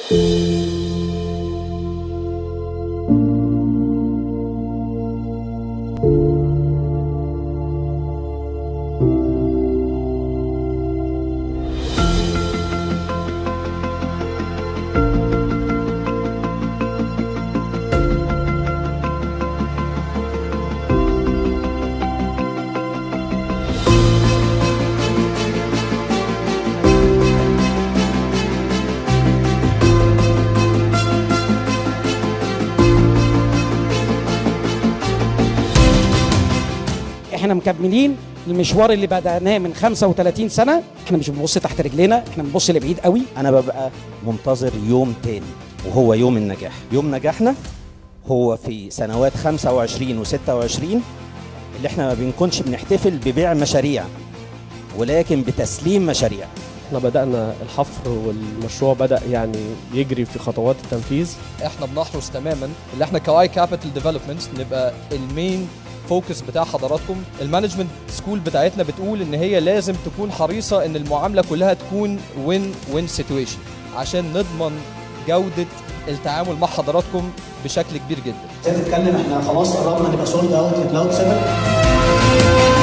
احنا مكملين المشوار اللي بدأناه من 35 سنة احنا مش بنبص تحت رجلينا احنا بنبص لبعيد قوي انا ببقى منتظر يوم تاني وهو يوم النجاح يوم نجاحنا هو في سنوات 25 و26 اللي احنا ما بنكونش بنحتفل ببيع مشاريع ولكن بتسليم مشاريع احنا بدأنا الحفر والمشروع بدأ يعني يجري في خطوات التنفيذ احنا بنحرص تماما اللي احنا كواي كابيتال ديفلوبمنت نبقى المين فوكس بتاع حضراتكم المانجمنت سكول بتاعتنا بتقول ان هي لازم تكون حريصه ان المعامله كلها تكون وين وين سيتويشن عشان نضمن جوده التعامل مع حضراتكم بشكل كبير جدا زي ما بتتكلم احنا خلاص قربنا نبقى سولد اوت لكلاود 7